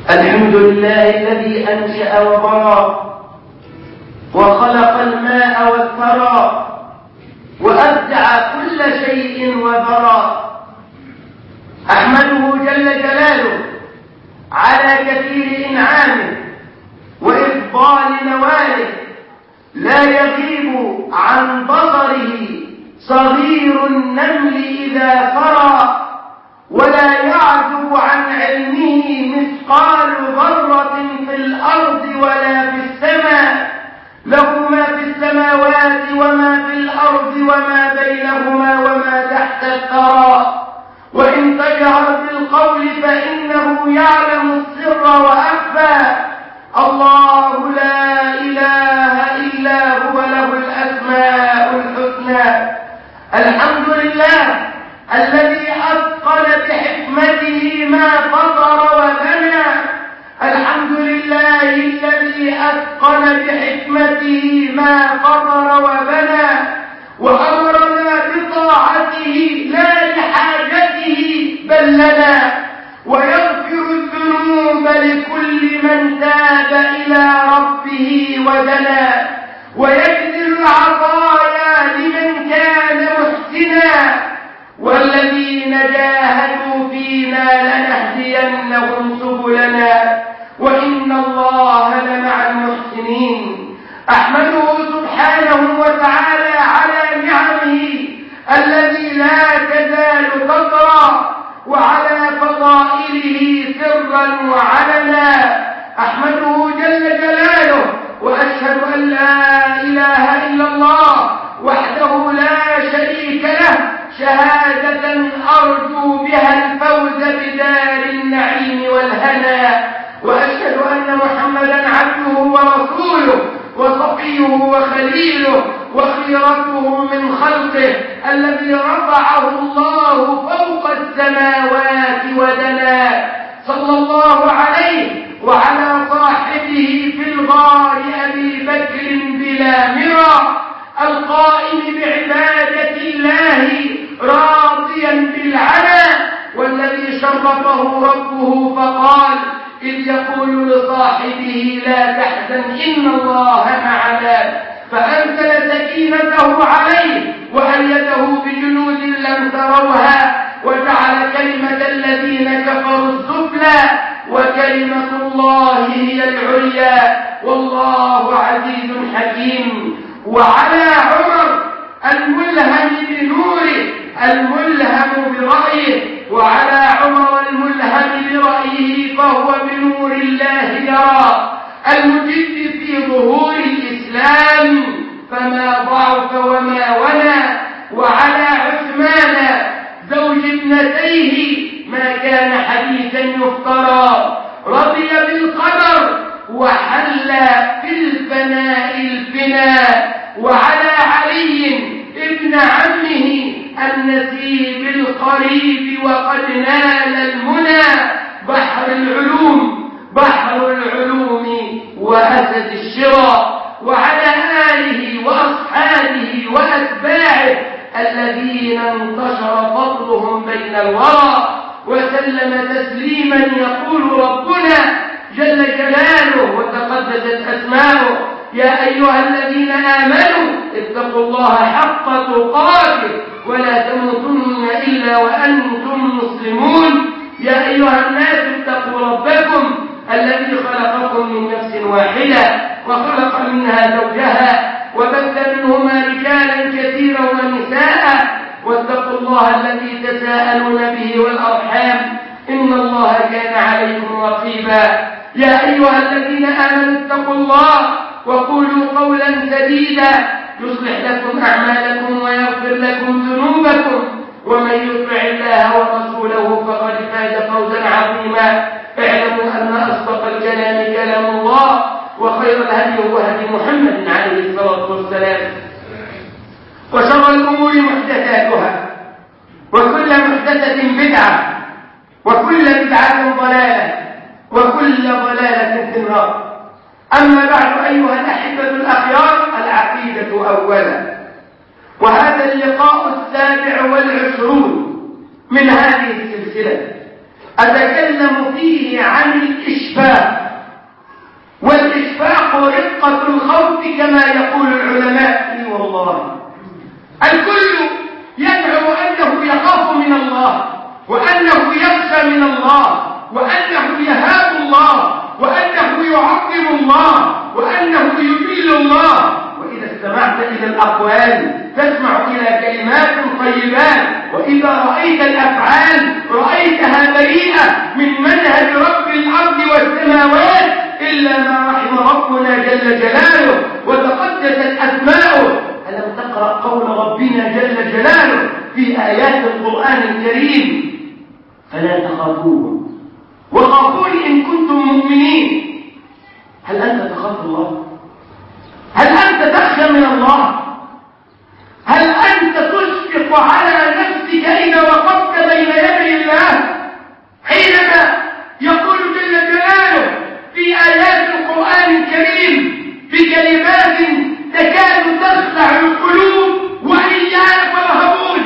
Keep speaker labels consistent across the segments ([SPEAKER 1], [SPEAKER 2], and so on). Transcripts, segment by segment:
[SPEAKER 1] الحمد لله الذي أنشأ وبرى وخلق الماء والثرى وأبدع كل شيء وبرى أحمده جل جلاله على كثير إنعامه وإفضال نواله لا يغيب عن بصره صغير النمل إذا فرى ولا يعزب عن علمه مثقال ذرة في الأرض ولا في السماء له ما في السماوات وما في الأرض وما بينهما وما تحت الثرى وإن تجهر بالقول فإنه يعلم السر وأخفى الله لا إله إلا هو له الأسماء الحسنى الحمد لله الذي أثقل بحكمته ما فطر وبنى الحمد لله الذي أثقل بحكمته ما فطر وبنى وأمرنا بطاعته لا لحاجته بل لنا ويغفر الذنوب لكل من تاب إلى ربه ودنا ويجزي العطايا لمن كان محسنا والذين جاهدوا فينا لنهدينهم سبلنا وإن الله لمع المحسنين أحمده سبحانه وتعالى على نعمه الذي لا تزال تطرى وعلى فضائله سرا وعلنا أحمده جل جلاله وأشهد أن لا إله إلا الله وحده لا شريك له شهادة أرجو بها الفوز بدار النعيم والهنا وأشهد أن محمدا عبده ورسوله وصفيه وخليله وخيرته من خلقه الذي رفعه الله فوق السماوات ودنا صلى الله عليه وعلى صاحبه في الغار أبي بكر بلا مرى القائم بعبادة الله راضيا بالعنا والذي شرفه ربه فقال إذ يقول لصاحبه لا تحزن إن الله معنا فأنزل سكينته عليه وأيده بجنود لم تروها وجعل كلمة الذين كفروا السفلى وكلمة الله هي العليا والله عزيز حكيم وعلى عمر الملهم بنوره الملهم برأيه وعلى عمر الملهم برأيه فهو بنور الله يرى المجد في ظهور الإسلام فما ضعف وما ونا وعلى عثمان زوج ابنتيه ما كان حديثا يفترى رضي بالقدر وحل في الفناء الفناء وعلى علي ابن عمه النسيب القريب وقد نال المنى بحر العلوم بحر العلوم وأسد الشرى وعلى آله وأصحابه وأتباعه الذين انتشر فضلهم بين الورى وسلم تسليما يقول ربنا جل جلاله وتقدست أسماؤه يا أيها الذين آمنوا اتقوا الله حق تقاته ولا تموتن إلا وأنتم مسلمون يا أيها الناس اتقوا ربكم الذي خلقكم من نفس واحدة وخلق منها زوجها وبث منهما رجالا كثيرا ونساء واتقوا الله الذي تساءلون به والأرحام إن الله كان عليكم رقيبا يا أيها الذين آمنوا اتقوا الله وقولوا قولا سديدا يصلح لكم أعمالكم ويغفر لكم ذنوبكم ومن يطع الله ورسوله فقد فاز فوزا عظيما اعلموا أن أصدق الكلام كلام الله وخير الهدي هو هدي محمد عليه الصلاة والسلام وشر الأمور محدثاتها وكل محدثة بدعة وكل بدعة ضلالة وكل ضلالة في النار أما بعد أيها الأحبة الأخيار العقيدة أولا وهذا اللقاء السابع والعشرون من هذه السلسلة أتكلم فيه عن الإشفاق والإشفاق رقة الخوف كما يقول العلماء إي والله الكل يدعو أنه يخاف من الله وأنه يخشى من الله وأنه يهاب الله وأنه يعظم الله وأنه يجل الله وإذا استمعت إلى الأقوال تسمع إلى كلمات طيبات وإذا رأيت الأفعال رأيتها بريئة من منهج رب الأرض والسماوات إلا ما رحم ربنا جل جلاله وتقدست أسماؤه ألم تقرأ قول ربنا جل جلاله في آيات القرآن الكريم فلا تخافوهم وخافوني إن كنتم مؤمنين هل أنت تخاف الله؟ هل أنت تخشى من الله؟ هل أنت تشفق على نفسك إذا وقفت بين يدي الله حينما يقول جل جلاله في آيات القرآن الكريم بكلمات تكاد تخلع القلوب وإياك فارهبون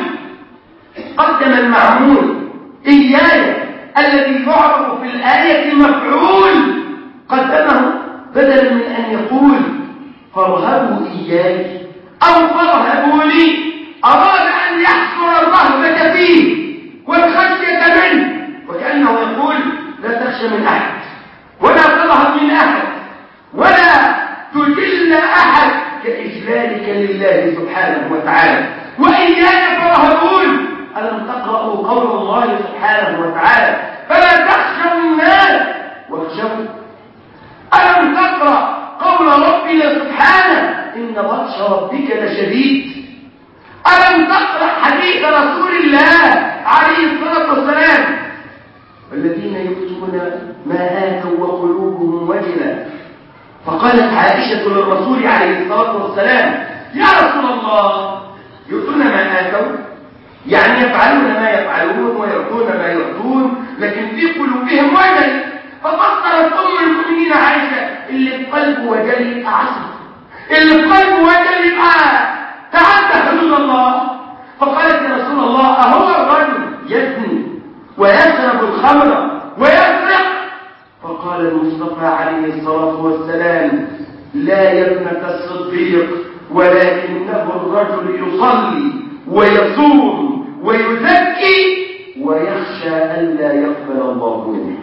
[SPEAKER 1] قدم المعمول إياي الذي يعرف في الآية مفعول قدمه بدلا من أن يقول فارهبوا إياي أو فارهبوني أراد أن يحصر الرهبة فيه والخشية منه وكأنه يقول لا تخشى من أحد ولا ترهب من أحد ولا تجل أحد كإجلالك لله سبحانه وتعالى وإياك فارهبون ألم تقرأوا قول الله سبحانه وتعالى فلا تخشوا الناس واخشوا ألم تقرأ قول ربنا سبحانه إن بطش ربك لشديد ألم تقرأ حديث رسول الله عليه الصلاة والسلام الذين يؤتون ما آتوا وقلوبهم وجلة فقالت عائشة للرسول عليه الصلاة والسلام يا رسول الله يؤتون ما آتوا يعني يفعلون ما يفعلون ويعطون ما يعطون لكن في قلوبهم وجل ففسرت ام المؤمنين عائشه اللي في قلبه وجل يبقى عصر اللي في قلبه وجل يبقى تعدى حدود الله فقالت يا رسول الله اهو الرجل يزني ويشرب الخمر ويسرق فقال المصطفى عليه الصلاه والسلام لا يا ابنه الصديق ولكنه الرجل يصلي ويصوم ويزكي ويخشى ألا يقبل الله منه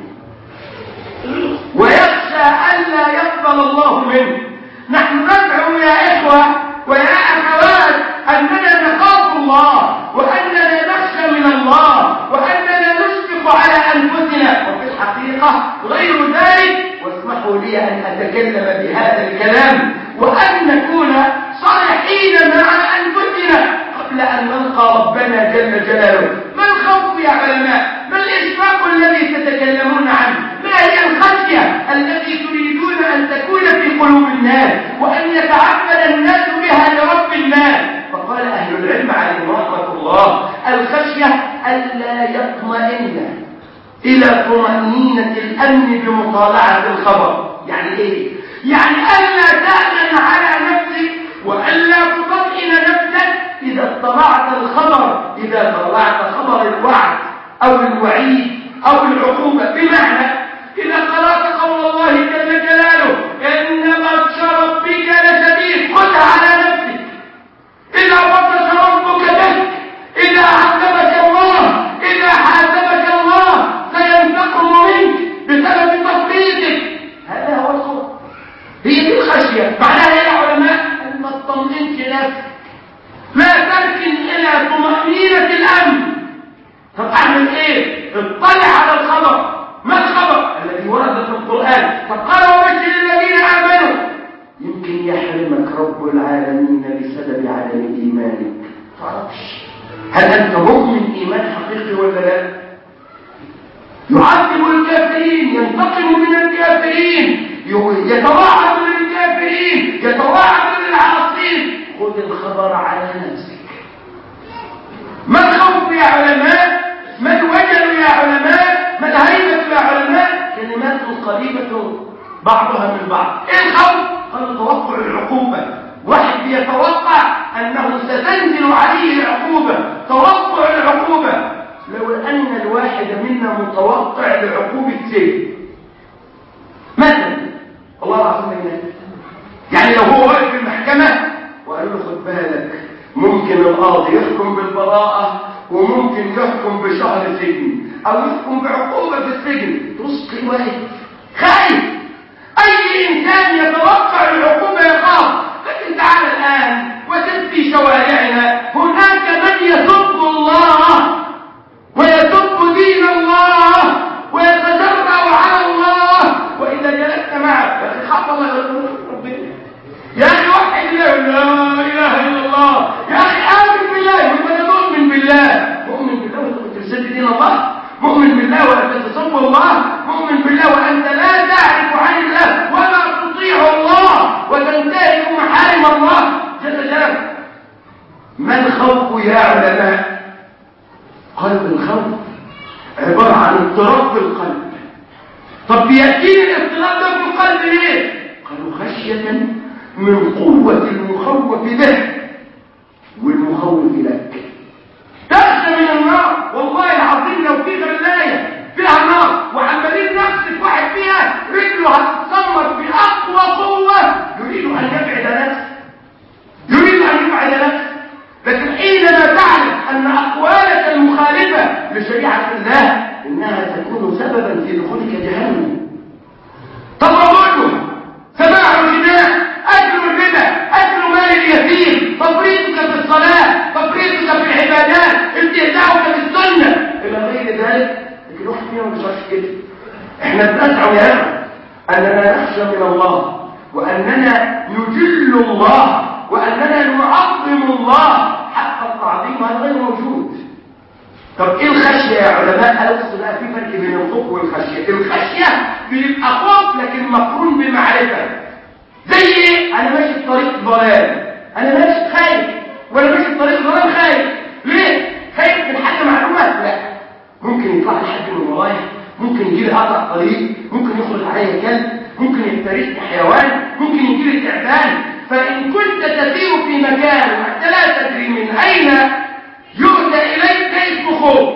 [SPEAKER 1] ويخشى ألا يقبل الله منه نحن ندعو يا إخوة ويا أخوات أننا نخاف الله وأننا نخشى من الله وأننا نشفق على أنفسنا وفي الحقيقة غير ذلك واسمحوا لي أن أتكلم بهذا الكلام وأن نكون صالحين مع أنفسنا قبل أن نلقى ربنا جل جلاله ما الخوف يا علماء ما الإشفاق الذي تتكلمون عنه ما هي الخشية التي تريدون أن تكون في قلوب الناس وأن يتعبد الناس بها لرب الناس فقال أهل العلم عليهم رحمة الله الخشية ألا يطمئن إلى طمأنينة الأمن بمطالعة الخبر يعني إيه؟ يعني ألا تأمن على نفسك وألا تطمئن نفسك إذا اطلعت الخبر إذا طلعت خبر الوعد أو الوعيد أو العقوبة بمعنى إذا قرأت قول الله جل جلاله إن بطش ربك لشديد خذها على نفسك إذا بطش ربك بك إذا عذبك الله إذا حاسبك الله سينتقم منك بسبب تفريطك هذا هو الخوف هي دي الخشية معناها يا علماء أن ما تطمئنش نفسك لا تركن إلى طمأنينة الأمن طب أعمل إيه؟ اطلع على الخبر ما الخبر الذي ورد في القرآن فقال وبشر الذين آمنوا يمكن يحرمك رب العالمين بسبب عدم إيمانك تعرفش هل أنت مؤمن إيمان حقيقي ولا لا؟ يعذب الكافرين ينتقم من الكافرين يتواعد من الكافرين يتواعد من العاصين خذ الخبر على نفسك ما الخوف يا علماء ما الوجل يا علماء ما الهيبة يا علماء كلمات قريبة بعضها من بعض ايه الخوف قال توقع العقوبة واحد يتوقع انه ستنزل عليه العقوبة توقع العقوبة لو أن الواحد منا متوقع لعقوبة سجن مثلا الله العظيم يعني لو هو واقف في المحكمة وقالوا له خد بالك ممكن القاضي يحكم بالبراءة وممكن يحكم بشهر سجن أو يحكم بعقوبة في السجن تسقي واحد خايف أي إنسان يتوقع العقوبة يخاف لكن تعال الآن وسد في شوارعنا هناك من يسب الله ويسب دين الله ويتجرأ على الله وإذا جلست معه يا أخي خاف الله ربنا يا أخي وحد الله لا إله إلا الله يا أخي آمن بالله وأنا مؤمن بالله مؤمن بالله وأنت تسد دين الله مؤمن بالله وأنت تصب الله مؤمن بالله وأنت لا تعرف عن الله ولا تطيع الله وتنتهك محارم الله جل جلاله ما الخوف يا علماء قلب الخوف عبارة عن اضطراب في القلب طب بيأتيني الاضطراب ده في القلب ليه قالوا خشية من قوة المخوف به والمخوف لك تخشى من النار والله العظيم لو في غلاية فيها نار وعمالين نقصف واحد فيها رجله هتتسمر بأقوى قوة يريد أن يبعد نفسه يريد أن يبعد نفسه لكن حينما تعلم أن أقوالك المخالفة لشريعة الله إنها تكون سببا في دخولك جهنم تضربك سماع الغناء أكل الربا أكل مال اليتيم تفريطك في الصلاة تفريطك في العبادات استهزاؤك بالسنة إلى غير ذلك لكن واحد فينا مش عارف كده احنا بنسعى يا أننا نخشى من الله وأننا نجل الله وأننا نعظم الله حق التعظيم هذا غير موجود طب ايه الخشية يا علماء قالوا بقى في فرق بين الخوف والخشية الخشية بيبقى خوف لكن مقرون بمعرفة زي ايه انا ماشي في طريق ضلال انا ماشي خايف ولا ماشي في طريق ضلال خايف ليه خايف من حاجة معلومة لا ممكن يطلع لي حد من ورايا ممكن يجي لي قطع طريق ممكن يخرج عليا كلب ممكن يفترسني حيوان ممكن يجي لي تعبان فإن كنت تسير في مكان وأنت لا تدري من أين يؤتى إليك اسم خوف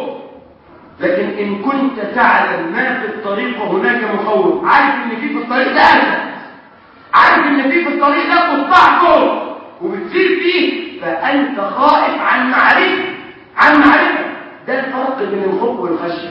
[SPEAKER 1] لكن إن كنت تعلم ما في الطريق وهناك مخوف عارف إن في في الطريق ده أسد عارف إن في في الطريق ده قطاع خوف وبتسير فيه فأنت خائف عن معرفة عن معرفة ده الفرق بين الخوف والخشية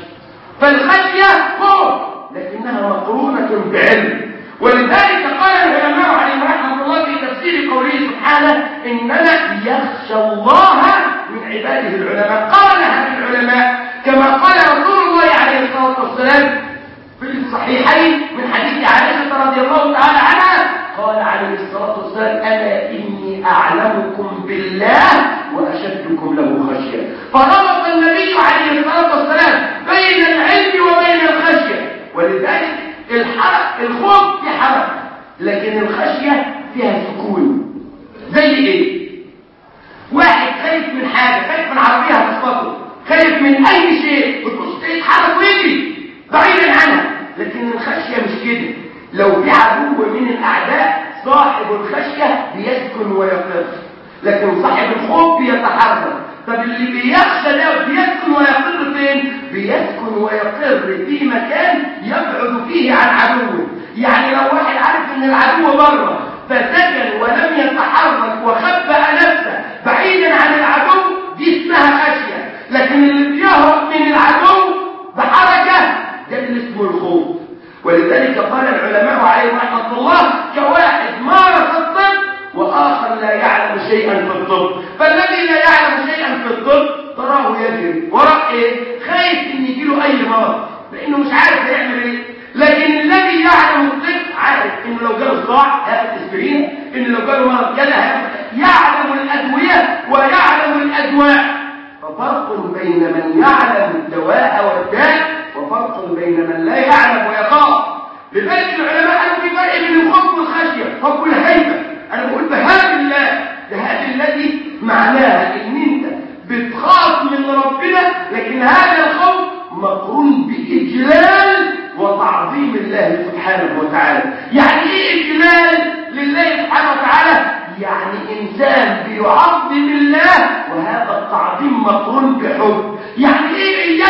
[SPEAKER 1] فالخشية خوف لكنها مقرونة بعلم ولذلك قال العلماء عليهم رحمه الله في تفسير قوله سبحانه انما يخشى الله من عباده العلماء قالها العلماء كما قال رسول الله عليه الصلاه والسلام في الصحيحين من حديث عائشه رضي الله تعالى عنها قال عليه الصلاه والسلام انا اني اعلمكم بالله واشدكم له خشيه فربط النبي عليه الصلاه والسلام بين العلم وبين الخشيه ولذلك الحرق الخوف في حركة لكن الخشية فيها سكون زي ايه واحد خايف من حاجة خايف من عربية هتخبطه خايف من اي شيء وتبص يتحرك ويجري بعيدا عنها لكن الخشية مش كده لو في عدو من الاعداء صاحب الخشية بيسكن ويقر لكن صاحب الخوف بيتحرك طب اللي بيخشى ده بيسكن ويقر فين بيسكن ويقر في مكان يبعد فيه عن عدوه يعني لو واحد عارف ان العدو بره فسكن ولم يتحرك وخبأ نفسه بعيدا عن العدو دي اسمها خشية لكن اللي بيهرب من العدو بحركة ده اللي اسمه الخوف ولذلك قال العلماء عليهم رحمة الله كواحد مارس الطب وآخر لا يعلم شيئا في الطب فالذي لا يعلم شيئا في الطب تراه يجري وراء ايه خايف ان يجيله اي مرض لانه مش عارف هيعمل ايه لكن الذي يعلم الطب عارف انه لو جاله صداع هياخد اسبرين ان لو جاله مرض كذا هياخد يعلم الادويه ويعلم الادواء ففرق بين من يعلم الدواء والداء وفرق بين من لا يعلم ويخاف لذلك العلماء قالوا في فرق بين الخوف والخشيه خوف الهيبه انا بقول بهذا الله بهذا الذي معناها ان انت بتخاف من ربنا لكن هذا الخوف مقرون باجلال وتعظيم الله سبحانه وتعالى يعني ايه اجلال لله سبحانه وتعالى يعني انسان بيعظم الله وهذا التعظيم مقرون بحب يعني ايه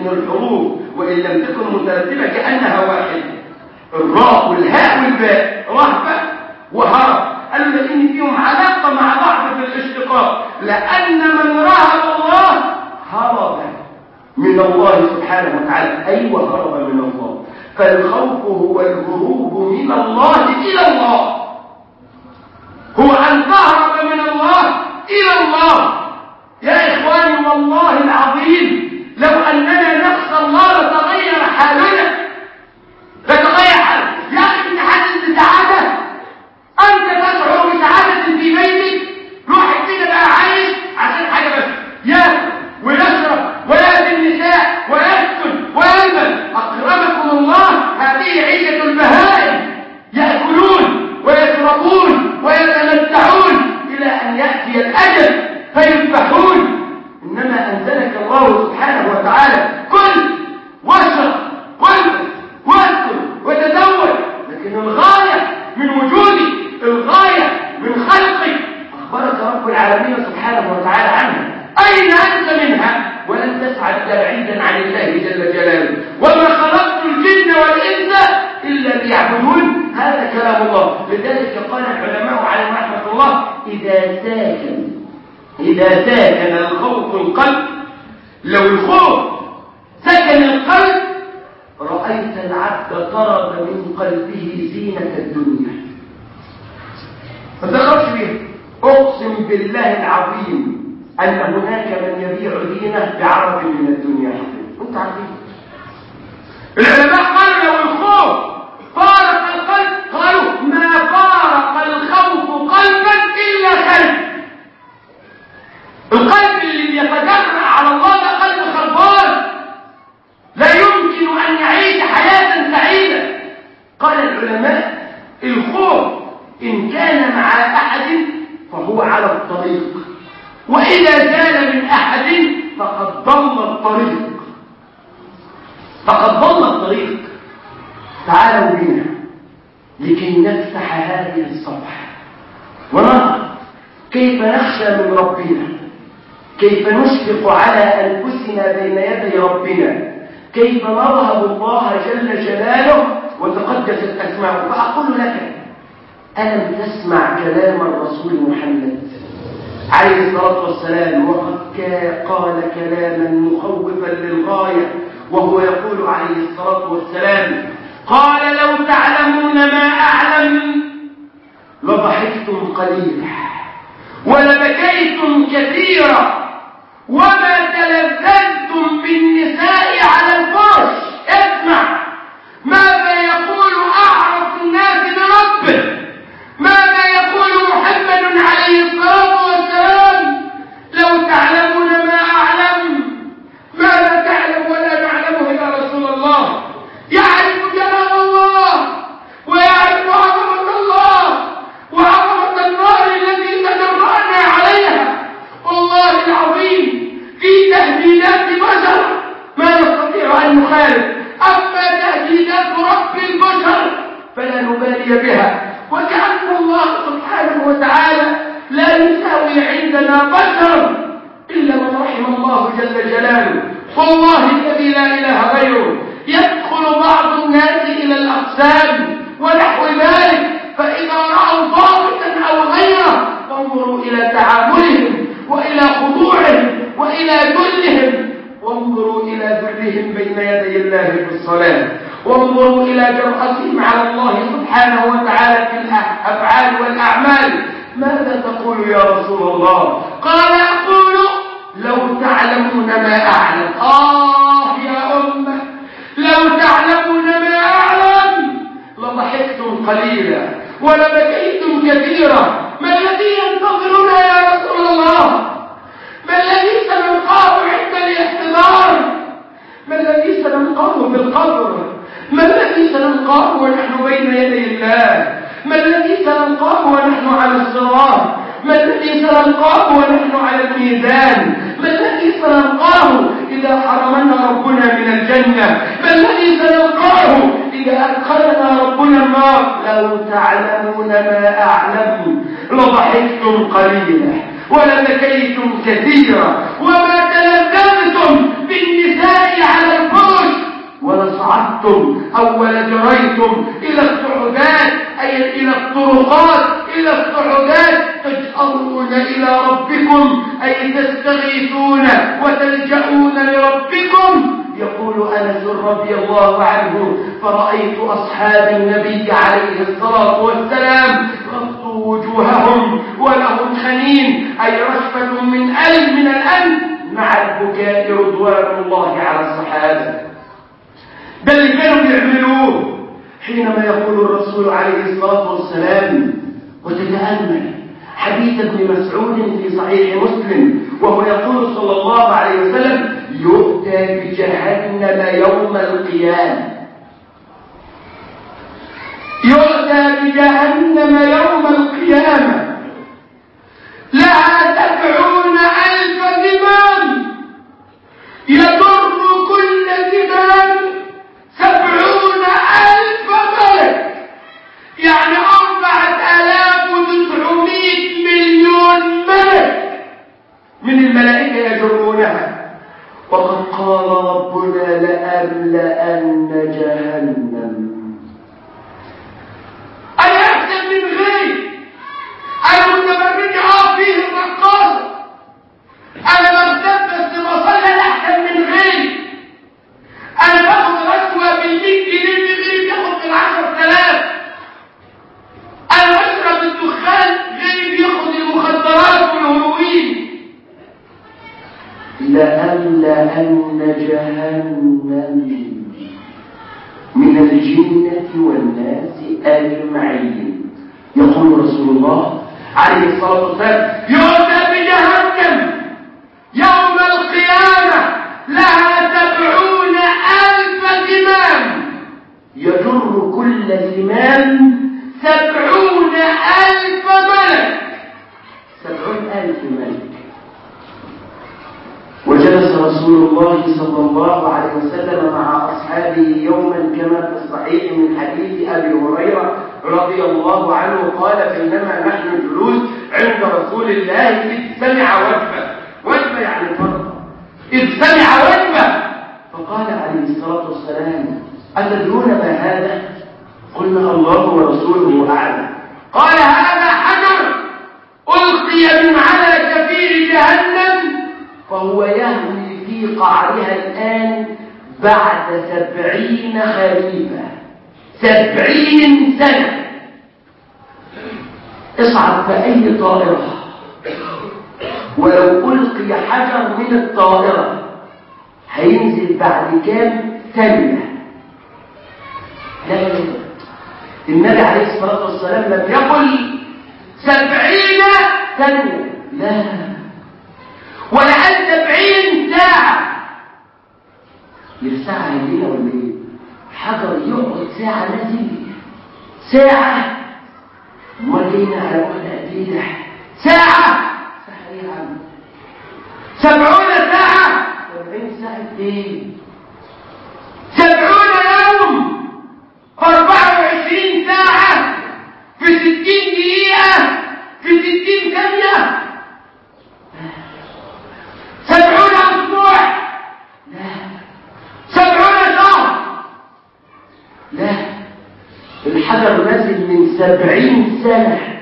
[SPEAKER 1] لكن الحروف وإن لم تكن مترتبة كأنها واحدة الراء والهاء والباء رهبة وهرب قالوا لأن فيهم علاقة مع بعض في الاشتقاق لأن من رهب الله هرب من الله سبحانه وتعالى أيوة هرب من الله فالخوف هو الهروب من الله إلى الله هو أن تهرب من الله إلى الله يا إخواني والله العظيم لو أننا نخشى الله لتغير حالنا لتغير حالنا يا أخي أنت حاسس بسعادة أنت تشعر بسعادة في بيتك روح كده بقى عايش عشان حاجة بس ياكل ويشرب ويأتي النساء ويسكن ويلبس أكرمكم الله هذه عيشة البهائم يأكلون ويشربون ويتمتعون إلى أن يأتي الأجل فيذبحون إنما أنزلك الله سبحانه وتعالى كل واشرب والبس واسكن وتزوج لكن الغاية من وجودي الغاية من خلقي أخبرك رب العالمين سبحانه وتعالى عنها أين أنت منها ولن تسعد بعيدا عن الله جل جلاله وما خلقت الجن والإنس إلا ليعبدون هذا كلام الله لذلك قال العلماء عليهم رحمة الله إذا ساكن إذا ساكن الخوف القلب لو الخوف سكن القلب رأيت العبد طرد من قلبه زينة الدنيا ما تخافش بيها أقسم بالله العظيم أن هناك من يبيع دينه بعرض من الدنيا أنت عارفين العلماء قالوا لو الخوف فارق القلب قالوا ما فارق الخوف قلبا إلا كلب القلب اللي بيتجرع على الله ده قلب خربان لا يمكن أن يعيش حياة سعيدة قال العلماء الخوف إن كان مع أحد فهو على الطريق وإذا زال من أحد فقد ضل الطريق فقد ضل الطريق تعالوا بنا لكي نفتح هذه الصفحة ونرى كيف نخشى من ربنا كيف نشفق على أنفسنا بين يدي ربنا كيف نرهب الله جل جلاله وتقدست أسماؤه فأقول لك ألم تسمع كلام الرسول محمد عليه الصلاة والسلام وقد قال كلاما مخوفا للغاية وهو يقول عليه الصلاة والسلام قال لو تعلمون ما أعلم لضحكتم قليلا ولبكيتم كثيرا وما تلذذتم بالنساء على الفرش اسمع ماذا يقول أعرف الناس بربه ماذا يقول محمد عليه الصلاة والسلام لو تعلمون ما أعلم ماذا تعلم ولا نعلمه يا رسول الله يعرف جلال الله ويعرف عظمة الله وعظمة النار التي تجرأنا عليها والله العظيم في تهديدات بشر ما نستطيع أن نخالف أما تهديدات رب البشر فلا نبالي بها وكأن الله سبحانه وتعالى لا يساوي عندنا بشر إلا من رحم الله جل جلاله والله الذي لا إله غيره يدخل بعض الناس إلى الأقسام ونحو ذلك فإذا رأوا ضابطا أو غيره فانظروا إلى تعاملهم وإلى خضوعهم وإلى ذلهم وانظروا إلى ذلهم بين يدي الله في الصلاة وانظروا إلى جرأتهم على الله سبحانه وتعالى في الأفعال والأعمال ماذا تقول يا رسول الله قال أقول لو تعلمون ما أعلم آه يا أمة لو تعلمون ما أعلم لضحكتم قليلا ولبكيتم كثيرا ما الذي ينتظرنا يا رسول الله ما الذي سنلقاه عند الاحتضار ما الذي سنلقاه في القبر ما الذي سنلقاه ونحن بين يدي الله ما الذي سنلقاه ونحن على الصراط ما الذي سنلقاه ونحن على الميزان ما الذي سنلقاه إذا حرمنا ربنا من الجنة ما الذي سنلقاه إذا أدخلنا ربنا النار لو تعلمون ما أعلم لضحكتم قليلا ولبكيتم كثيرا وما تلذذتم بالنساء على صعدتم أول جريتم إلى الصعودات أي إلى الطرقات إلى الصعودات تجأرون إلى ربكم أي تستغيثون وتلجأون لربكم يقول أنس رضي الله عنه فرأيت أصحاب النبي عليه الصلاة والسلام غطوا وجوههم ولهم خنين أي رشفة من ألم من الألم مع البكاء رضوان الله على الصحابة ده اللي كانوا بيعملوه حينما يقول الرسول عليه الصلاة والسلام وتتأمل حديث ابن مسعود في صحيح مسلم وهو يقول صلى الله عليه وسلم يؤتى بجهنم يوم القيامة يؤتى بجهنم يوم القيامة لها سبعون ألف زمام يضر كل زمام سبعون ألف ملك يعني أربعة آلاف وتسعمائة مليون ملك من الملائكة يجرونها وقد قال ربنا لأملأن جهنم أنا أحسن من غير أنا متبرج آه فيه الرقاصة أنا بغتاب بس بصلي أحسن من غير أنا باخد رشوة بالمية جنيه من غير بياخد بالعشر تلاف أنا بشرب الدخان غير بياخد المخدرات والهروين لأملأن جهنم من الجنة والناس أجمعين يقول رسول الله عليه الصلاة والسلام يؤتى بجهنم يوم القيامة لها سبعون ألف زمام يجر كل زمام سبعون ألف ملك سبعون ألف ملك وجلس رسول الله صلى الله عليه وسلم مع أصحابه يوما كما في الصحيح من حديث أبي هريرة رضي الله عنه قال بينما نحن جلوس عند رسول الله إذ سمع وجبة وجبة يعني فرض إذ سمع وجبة فقال عليه الصلاة والسلام أتدرون ما هذا؟ قلنا الله ورسوله أعلم قال هذا حجر ألقي من على كفير جهنم فهو يهوي في قعرها الآن بعد سبعين خريفا سبعين سنة اصعد بأي طائرة ولو ألقي حجر من الطائرة هينزل بعد كام ثانية لا لا لا النبي عليه الصلاة والسلام لم يقل سبعين ثانية لا ولا قال سبعين ساعة الساعة هيجينا ولا ايه؟ حجر يقعد ساعة نازل ساعة امال جينا على واحدة قد ايه ده؟ ساعة ساعة ايه يا عم؟ سبعون ساعة سبعين ساعة ايه؟ سبعون يوم أربعة وعشرين ساعة في ستين دقيقة في ستين ثانية سبعون أسبوع لا سبعون شهر لا الحجر نازل من سبعين سنة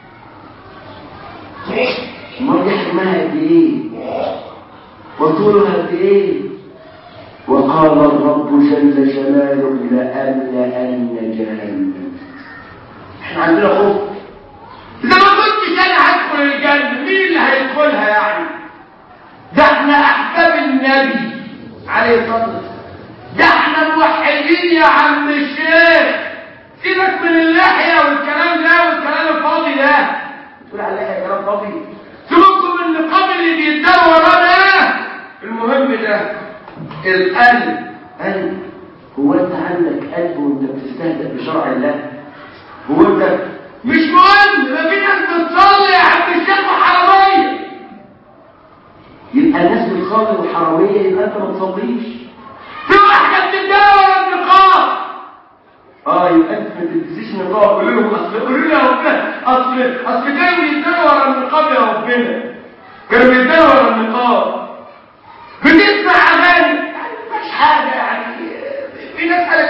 [SPEAKER 1] ما دي حجمها قد ايه وطولها قد ايه وقال الرب جل جلاله لأملأن جهنم احنا عندنا خوف اذا ما كنتش انا هدخل الجنة مين اللي هيدخلها يعني ده احنا احباب النبي عليه الصلاه والسلام ده احنا موحدين يا عم الشيخ سيبك من اللحيه والكلام ده والكلام الفاضي ده تقول على اللحيه كلام فاضي سيبكم من النقاب اللي بيتدار وراه ده المهم ده القلب قلب هو انت عندك قلب وانت بتستهزئ بشرع الله هو انت مش مهم ما في ناس بتصلي يا عم الشيخ وحراميه يبقى الناس بتصلي وحراميه يبقى انت ما تصليش في واحده بتتداول النقاب اه يبقى انت ما تلبسيش نقاب قولوا لهم اصل قولوا لي يا ربنا اصل اصل كانوا بيتداولوا ورا النقاب يا ربنا كانوا بيتداولوا ورا النقاب بتسمع اغاني يعني مش حاجه يعني في ناس قالت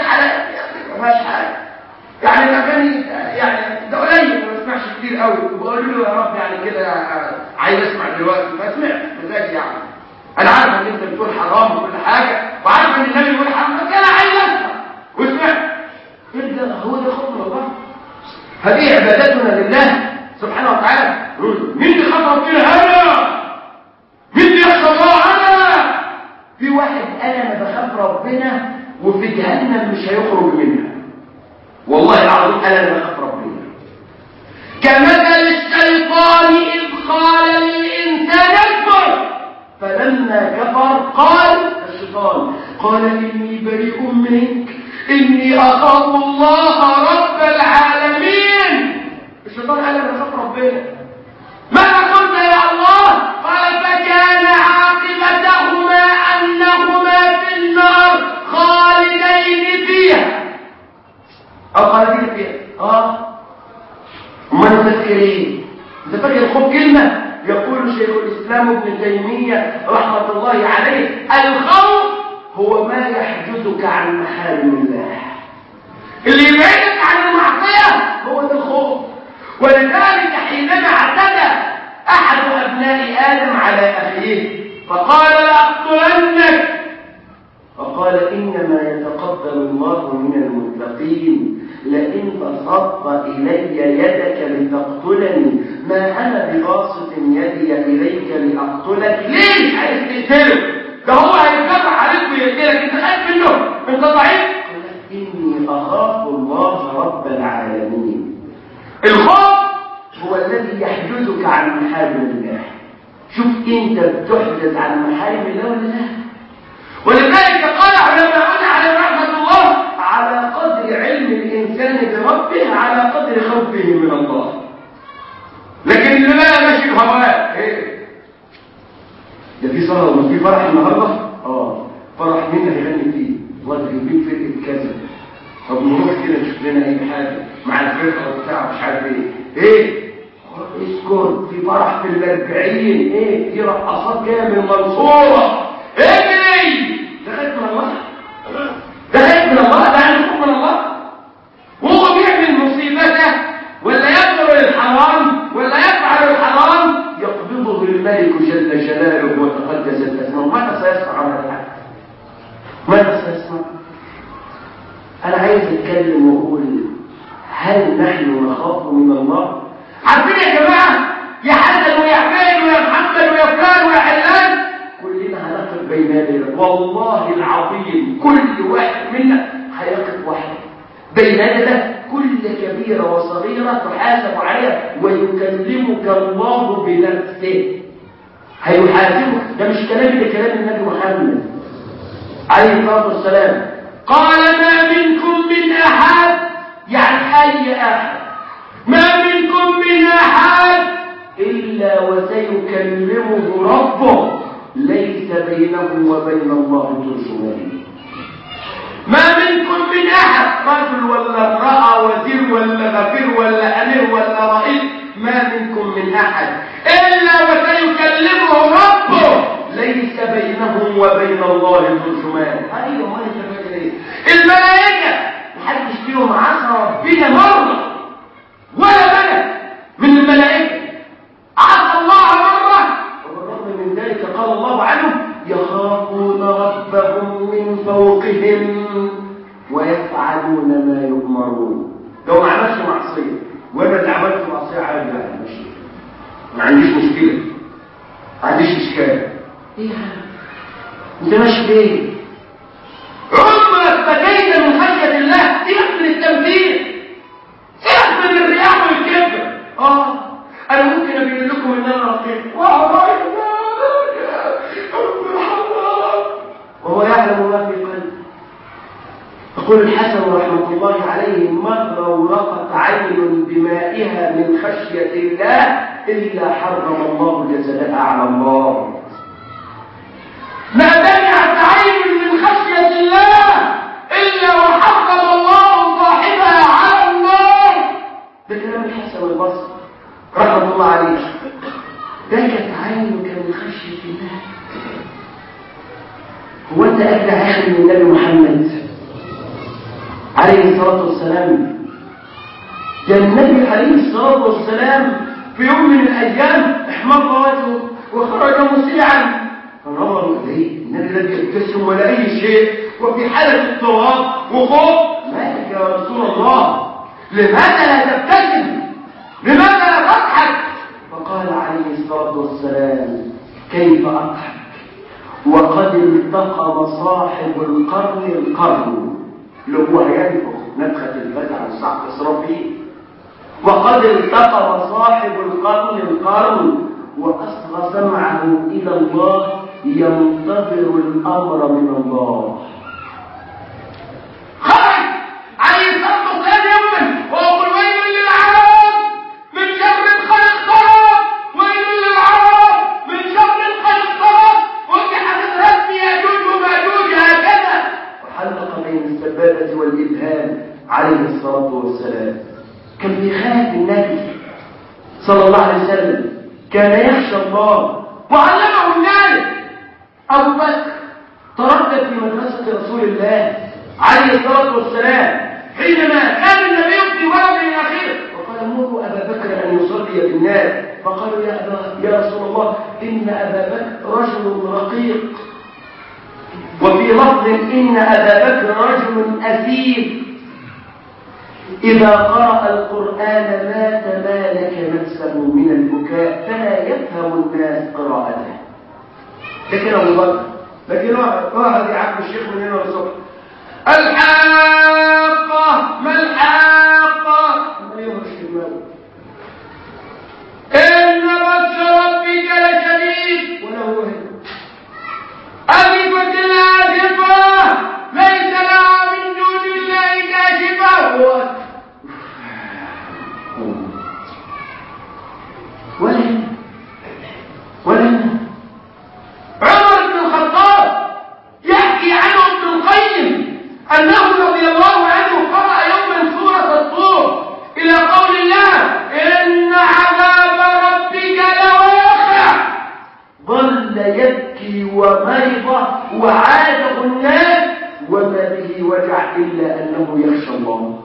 [SPEAKER 1] كده عايز اسمع دلوقتي فسمعت مزاج يعني انا عارف ان انت بتقول حرام وكل حاجه وعارف ان النبي بيقول حرام بس انا عايز اسمع وسمعت ايه ده هو ده خوف من الله هذه عبادتنا لله سبحانه وتعالى مين اللي خاف ربنا انا مين اللي يخشى الله انا في واحد انا ما بخاف ربنا وفي جهنم مش هيخرج منها والله العظيم انا ما بخاف ربنا كمثل الشيطان اذ قال للانسان اكبر فلما كفر قال الشيطان قال اني بريء منك اني اخاف الله رب العالمين الشيطان قال انا بخاف ربنا ماذا قلت يا الله قال فكان عاقبتهما انهما في النار خالدين فيها او خالدين فيها اه امال نفكر ايه انت فاكر الخوف كلمه يقول شيخ الاسلام ابن تيميه رحمه الله عليه الخوف هو ما يحجزك عن محارم الله اللي يبعدك عن المعصيه هو ده الخوف ولذلك حينما اعتدى احد ابناء ادم على اخيه فقال لاقتلنك فقال انما يتقبل الله من المتقين لئن بسطت الي يدك لتقتلني ما انا بباسط يدي اليك لاقتلك ليه عايز تقتله ده هو هيتجرع عليك ويقتلك انت خايف منه انت ضعيف قال اني اخاف الله رب العالمين الخوف هو الذي يحجزك عن محارم الله شوف انت بتحجز عن محارم الله ولا لا ولذلك قال علماؤنا على رحمه الله على قدر علم الانسان بربه على قدر خوفه من الله لكن اللي بقى ماشي بهواه ايه ده في صلاه ولا في فرح النهارده اه فرح مين اللي هيغني فيه الله يجيب فرقه كذا طب نروح كده نشوف لنا اي حاجه مع الفرقه وبتاع مش عارف ايه ايه اسكت في فرح في الاربعين ايه في رقصات جايه من المنصوره اجري ده خايف من الله ده خايف من الله ده عنده خوف من الله وهو بيعمل مصيبته ولا يقبل الحرام ولا يفعل الحرام يقبضه الملك جل جلاله وتقدست اسمه ماذا سيصنع هذا الحد ماذا سيصنع انا عايز اتكلم واقول هل نحن نخاف من الله عارفين يا جماعه يا حسن ويا حسين ويا محمد ويا فلان ويا علان كلنا هنقف بين يدي والله العظيم كل واحد منا هيقف واحد بين يدي كل كبيره وصغيره تحاسب عليها ويكلمك الله بنفسه هيحاسبك ده مش كلام ده كلام النبي محمد عليه الصلاه والسلام قال ما منكم من احد يعني اي احد ما منكم من احد الا وسيكلمه ربه ليس بينه وبين الله ترجمان ما منكم من احد رجل ولا امراه وزير ولا غفير ولا امير ولا رئيس ما منكم من احد الا وسيكلمه ربه ليس بينه وبين الله ترجمان ايوه ما انت فاكر ايه الملائكه محدش فيهم عصى ربنا مره ولا ملك من الملائكه عصى الله مره وبالرغم من ذلك قال الله عنهم يخافون ربهم من فوقهم ويفعلون ما يؤمرون لو ما عملش معصيه وانا اللي عملت معصيه عادي يعني ماشي ما عنديش مشكله ما عنديش اشكال ايه انت ماشي فين عمرك بكيت من خشيه الله سيبك من التمثيل سيبك من الرياء والكبر اه انا ممكن ابين لكم ان انا رقيق وهو يعلم ما في قلبه يقول الحسن رحمه الله عليه ما رورقت عين بمائها من خشيه الله الا حرم الله جسدها على الله ما دمعت عين من خشية الله إلا وحرم الله صاحبها على النار ده كلام الحسن البصري رحمة الله عليه بكت عينك من خشية الله هو أنت أجدع عين من النبي محمد عليه الصلاة والسلام ده النبي عليه الصلاة والسلام في يوم من الأيام احمر وجهه وخرج مسرعا فنظروا إليه النبي لم يبتسم ولا أي شيء وفي حالة اضطراب وخوف مالك يا رسول الله لماذا لا تبتسم لماذا لا تضحك فقال عليه الصلاة والسلام كيف أضحك وقد التقم صاحب القرن القرن اللي هو هينفخ نفخة الفزع والصعق إسرافيل وقد التقم صاحب القرن القرن وأصغى سمعه إلى الله ينتظر الأمر من الله خرج عليه الصلاة والسلام يوما ويقول ويل للعرب من شر الخلق طرف ويل للعرب من شر الخلق طرف وجحت الرسم يأجوج ومأجوج هكذا وحلق بين السبابة والإبهام عليه الصلاة والسلام كان بيخاف النبي صلى الله عليه وسلم كان يخشى الله وعلمه الناس أبو بكر تردد في مدرسة رسول الله عليه الصلاة والسلام حينما كان النبي في ولد من أخيه وقال مروا أبا بكر أن يصلي بالناس فقالوا يا, أبا يا رسول الله إن أبا بكر رجل رقيق وفي لفظ إن أبا بكر رجل أثير إذا قرأ القرآن ما تمالك نفسه من البكاء فلا يفهم الناس قراءته لكن أبو بكر لكن واحد يعب الشيخ من هنا والصبح الحاقة ما الحاقة ما يمرش في دماغه إن بطش ربك لشديد ولا هو هنا أزفت الآزفة ليس لها من دون الله كاشفة هو ولا ولا عمر بن الخطاب يحكي عنه ابن القيم أنه رضي الله عنه قرأ يوما سورة الطور إلى قول الله إن عذاب ربك لواقع ظل يبكي ومرض وعاده الناس وما به وجع إلا أنه يخشى الله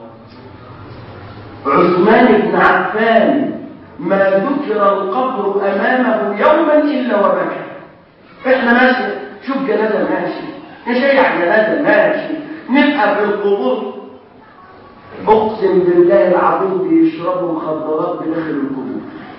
[SPEAKER 1] عثمان بن عفان ما ذكر القبر أمامه يوما إلا وبكى احنا ماشي شوف جنازة ماشي نشيع جنازة ماشي نبقى في القبور اقسم بالله العظيم بيشربوا مخدرات بداخل القبور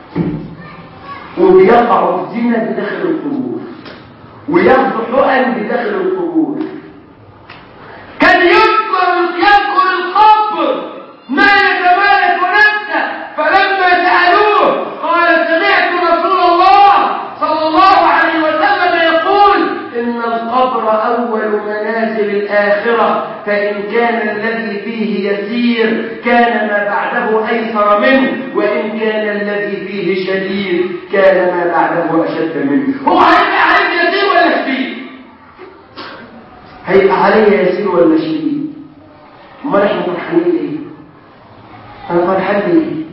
[SPEAKER 1] وبيقعوا في زنا بداخل القبور وياخدوا حقن بداخل القبور كان يذكر يذكر القبر ما يتمالك نفسه فلما سألوه قال سمعت رسول الله صلى الله عليه وسلم يقول إن القبر أول منازل الآخرة فإن كان الذي فيه يسير كان ما بعده أيسر منه وإن كان الذي فيه شديد كان ما بعده أشد منه هو هيبقى عليه يسير ولا شديد هيبقى عليه يسير ولا شديد امال احنا فرحانين ليه انا فرحان ليه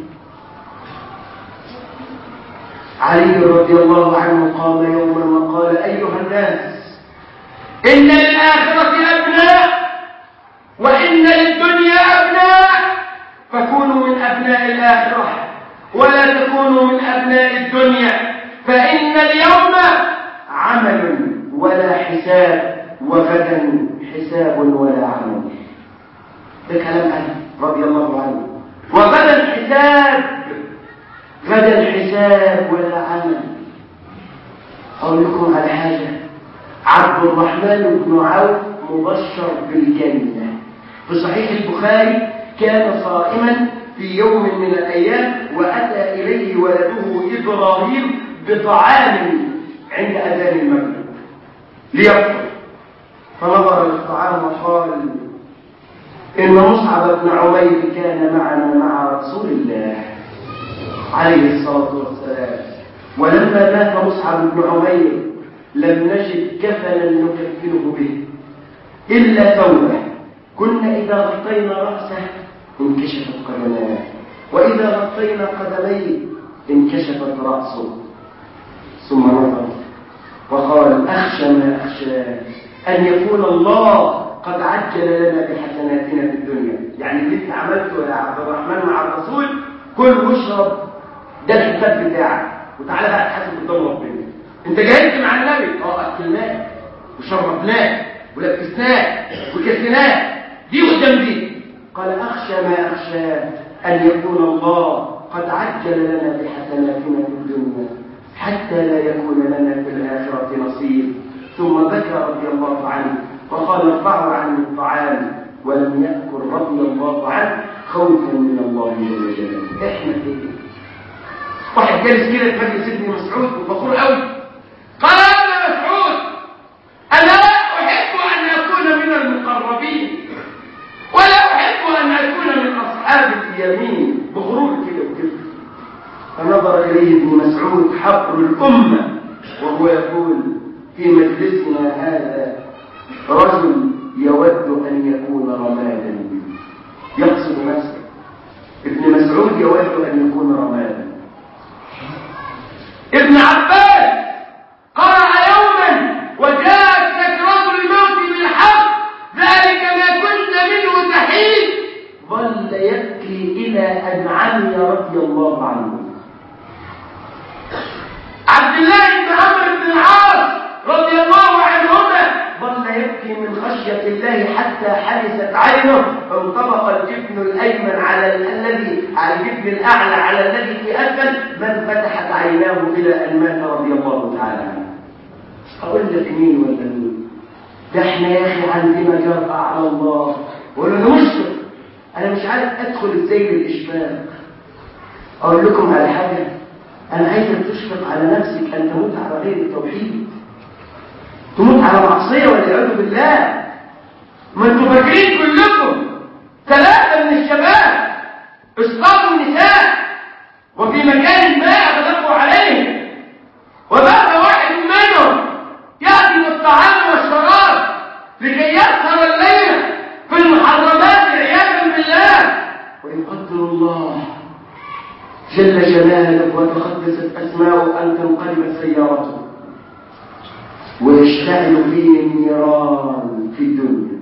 [SPEAKER 1] علي رضي الله عنه قام يوما وقال أيها الناس إن للآخرة أبناء وإن للدنيا أبناء فكونوا من أبناء الآخرة ولا تكونوا من أبناء الدنيا فإن اليوم عمل ولا حساب وغدا حساب ولا عمل ده كلام علي رضي الله عنه وغدا حساب غدا حساب ولا عمل أقول لكم على حاجة عبد الرحمن بن عوف مبشر بالجنة في صحيح البخاري كان صائما في يوم من الأيام وأتى إليه ولده إبراهيم بطعام عند أذان المغرب ليفطر فنظر للطعام وقال إن مصعب بن عمير كان معنا مع رسول الله عليه الصلاة والسلام ولما مات مصعب بن عمير لم نجد كفنا نكفنه به إلا ثوبه كنا إذا غطينا رأسه انكشفت قدماه وإذا غطينا قدميه انكشفت رأسه ثم نظر وقال أخشى ما أخشى أن يكون الله قد عجل لنا بحسناتنا في الدنيا يعني اللي انت عملته يا عبد الرحمن مع الرسول كل واشرب ده الحساب بتاعك وتعالى بقى تحاسب قدام ربنا انت جاهزت مع النبي اه اكلناك وشربناك ولبسناك وكسناك دي قدام دي قال اخشى ما اخشى ان يكون الله قد عجل لنا بحسناتنا في الدنيا حتى لا يكون لنا في الاخره نصيب ثم بكى رضي الله عنه وقال ارفعوا عني الطعام ولم يذكر رضي الله عنه خوفا من الله جل جلاله احنا ايه واحد جالس كده في مجلس ابن مسعود وفخور قوي قال يا ابن مسعود انا احب ان اكون من المقربين ولا احب ان اكون من اصحاب اليمين بغرور كده وكده فنظر اليه ابن مسعود حبر الامه وهو يقول في مجلسنا هذا رجل يود ان يكون رمادا يقصد نفسه ابن مسعود يود ان يكون رمادا ابن عباس قرأ يوما وجاءت سكرات الموت بالحق ذلك ما كنت منه تحيد ظل يبكي إلى أن عمي رضي الله عنه عبد الله بن عمرو بن العاص رضي الله عنهما ظل يبكي من خشية الله حتى حرست عينه فانطبق الجبن الأيمن على الذي على الجبن الأعلى على الذي في أسفل من فتحت عيناه إلى أن مات رضي الله تعالى عنه أقول لك مين ولا مين ده احنا يا أخي عندنا جرأة على الله ولا نشفق أنا مش عارف أدخل إزاي للإشفاق أقول لكم على حاجة أنا عايزك تشفق على نفسك أن تموت على غير التوحيد تموت على معصية والعياذ بالله ما انتوا فاكرين كلكم ثلاثة من الشباب اصطادوا النساء وفي مكان ما أغلقوا عليهم وبقى واحد منهم يأتي بالطعام والشراب لكي يسهر الليل في المحرمات عياذا بالله وإن قدر الله جل جلاله وتقدست أسماؤه أن تنقلب سيارته ويشتعل فيه النيران في الدنيا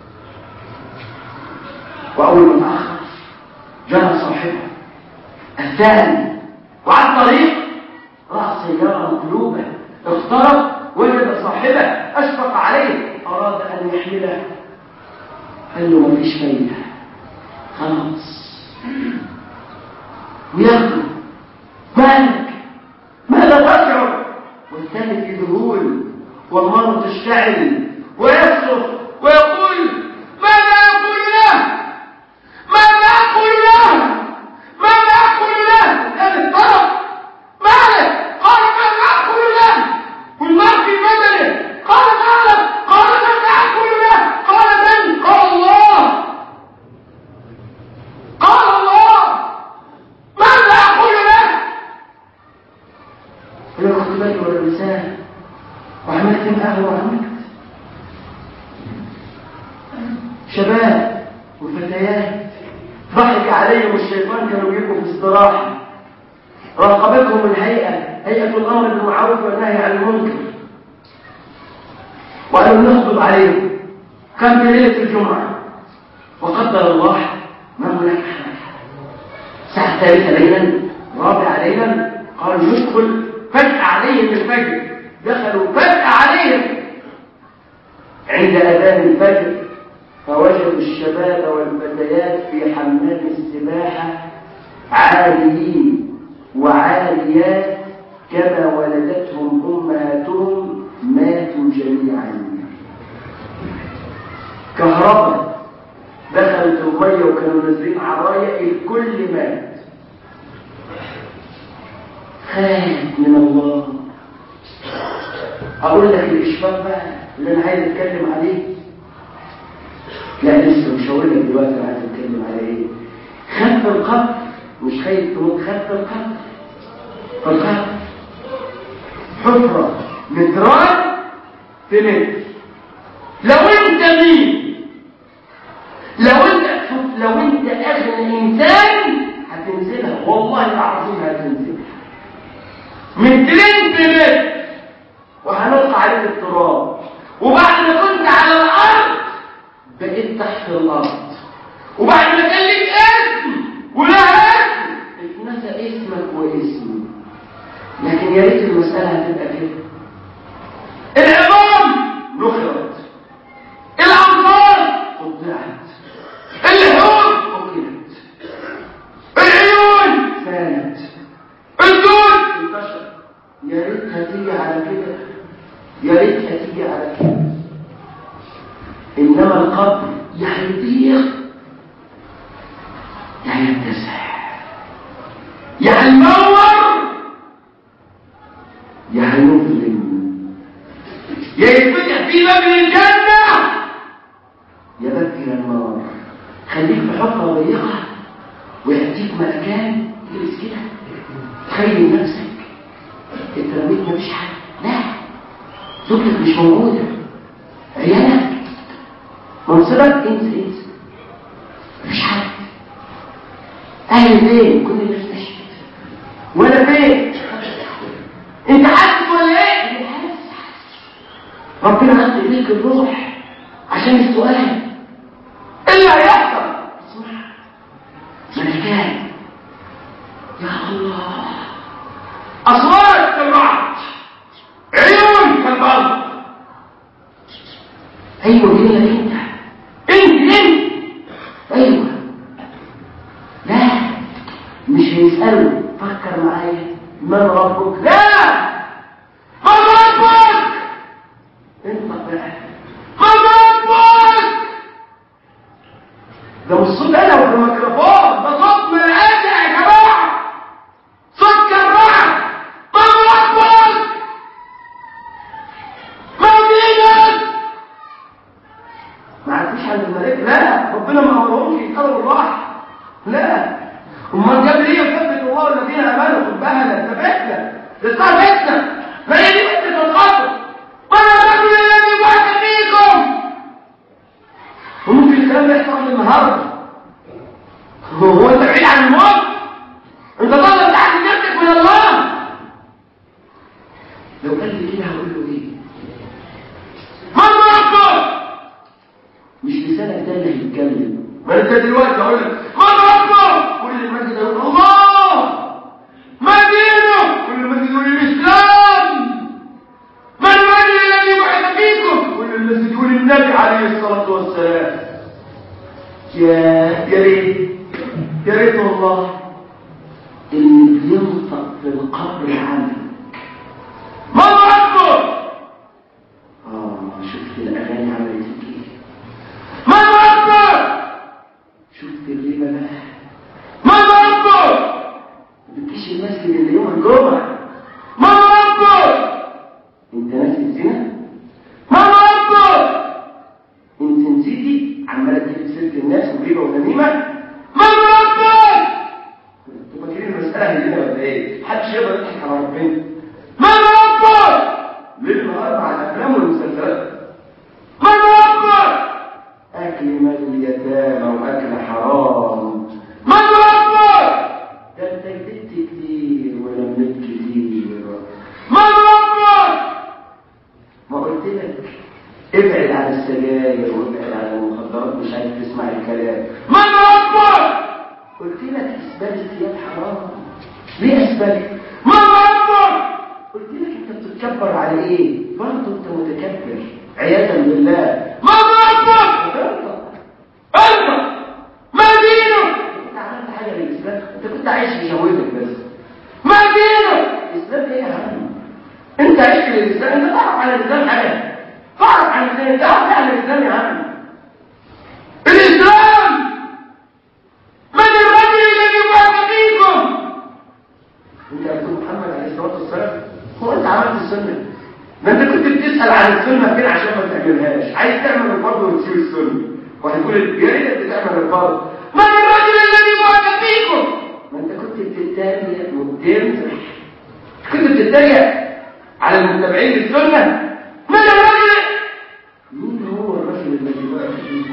[SPEAKER 1] وأول ما تأخر جاء صاحبه الثاني وعلى الطريق رأى سيارة مقلوبة اقترب وجد صاحبه أشفق عليه أراد أن يحمله قال له مفيش فايدة خلاص وياخده مالك ماذا تشعر والثالث في ذهول والنار تشتعل ويصرخ ويقول ماذا أقول له ماذا أقول له ماذا أقول له كان الطرف مالك قال ماذا أقول له والنار في بدنه قال مالك قال ماذا أقول له قال من قال الله قال الله ماذا أقول له يا خطبتي ولا لسان وعملت معاه وعملت شباب وفتيات ضحك عليهم الشيطان كانوا بيبقوا في استراحة راقبتهم الهيئة هيئة الأمر بالمعروف والنهي عن المنكر وقالوا نخطب عليهم كان في ليلة الجمعة وقدر الله ما هناك حاجة الساعة الثالثة ليلا رابعة ليلا قالوا ندخل فجأة عليهم الفجر دخلوا فجأة عليهم عند أذان الفجر فوجدوا الشباب والفتيات في حمام السباحة عاليين وعاليات كما ولدتهم أمهاتهم ماتوا جميعا كهرباء دخلت المية وكانوا نازلين عرايا الكل مات خاف من الله اقول لك الاشفاق بقى اللي انا عايز اتكلم عليه لا لسه مش هقول لك دلوقتي انا عايز اتكلم على ايه خف القبر مش خايف تموت خف القبر القبر حفرة متران في متر لو انت مين لو انت شوف لو انت اغنى انسان هتنزلها والله العظيم هتنزلها مترين في متر وهنلقى عليك التراب وبعد ما كنت على الارض بقيت تحت الارض وبعد ما كان لك اسم ولا اسم اتنسى اسمك واسمي لكن يا ريت المسألة هتبقى كده العظام نخرت الأنصار قطعت الحور أكلت العيون فانت الدود انتشر يا ريتها تيجي على كده يا ريتها تيجي على كده إنما القبر يا هيضيق يا يتسع يا هينور يا هيظلم يا يتفتح في باب الجنة يا باب إلى النار خليك في حفرة ضيقة ويأتيك مكان تجلس كده تخيل نفسك اترميت مفيش حاجة لا زوجتك مش موجودة عيالك منصبك انسى انسى مفيش حاجة اهل فين كل الناس مشيت وانا فين انت حاسس ولا ايه انا حاسس ربنا عطى اليك الروح عشان السؤال ايه اللي هيحصل اسمع ملكان يا الله اصوات كالرعد عيون كالبرق ايوه مين انت انت انت ايوه لا مش هيسألوا فكر معايا من ربك لا من ربك انت بقى من ربك ده مش صوت انا ولا الميكروفون ده صوت ملائكه يا جماعه صوت كالرعد من ربك من دينك ما عرفوش عند الملائكه لا ربنا ما امرهمش يتقربوا الراحه لا امال جاب ليه يثبت الله الذين امنوا خد بالك ده فتنه ده اسمها فتنه ما هي دي فتنه القبر وانا الرجل الذي بعث فيكم وممكن الكلام ده يحصل النهارده هو انت بعيد عن الموت انت طالب تحت نفسك من الله لو قال لي كده هقول له ايه من ربك مش لسانك ده اللي هيتكلم ما انت دلوقتي هقول لك من ربك كل المسجد يقول الله ما دينه كل المسجد يقول الاسلام ما الرجل الذي بعث فيكم كل المسجد يقول النبي عليه الصلاه والسلام يا يا ريت يا ريت والله اللي بينطق في القبر عنك من ربك اه شفت الاغاني عملت ايه من ربك شفت الليلة بقى من ربك بتكيش المسجد اللي يوم الجمعة من ربك انت ناسي الزنا من ربك انت نسيتي عمالة تجيب سيرة الناس وغيبة ونميمة من ربك انتوا فاكرين المسألة هي هنا ولا ايه؟ محدش يقدر يضحك على ربنا من ربك ليل نهار مع الافلام والمسلسلات من ربك أكل مال اليتامى وأكل حرام من ربك ده أنت كدبت كتير ولميت كتير من ربك ما قلت لك ابعد عن السجاير وابعد عن المخدرات مش عايز تسمع الكلام من ربك قلت لك اسبال الثياب حرام ليه اسبال من ربك قلت لك انت بتتكبر على ايه برضه انت متكبر عياذا بالله من ربك انت انت ما دينك انت عملت حاجه للاسلام انت كنت عايش في شهوتك بس ما دينك الاسلام ايه يا عم انت عايش للاسلام انت تعرف عن الاسلام حاجه تعرف عن الاسلام تعرف عن الاسلام يا عم الاسلام من الرجل الذي بعث فيكم انت يا رسول محمد عليه الصلاه والسلام هو انت عملت السنه ما انت كنت بتسال عن السنه فين عشان ما تعملهاش عايز تعمل الفرض وتسيب السنه وهتقول يا ريت تعمل الفرض من الرجل الذي بعث فيكم ما انت كنت بتتريق وبتمزح كنت بتتريق على المتبعين للسنه من الرجل مين هو الرجل الذي بعث فيكم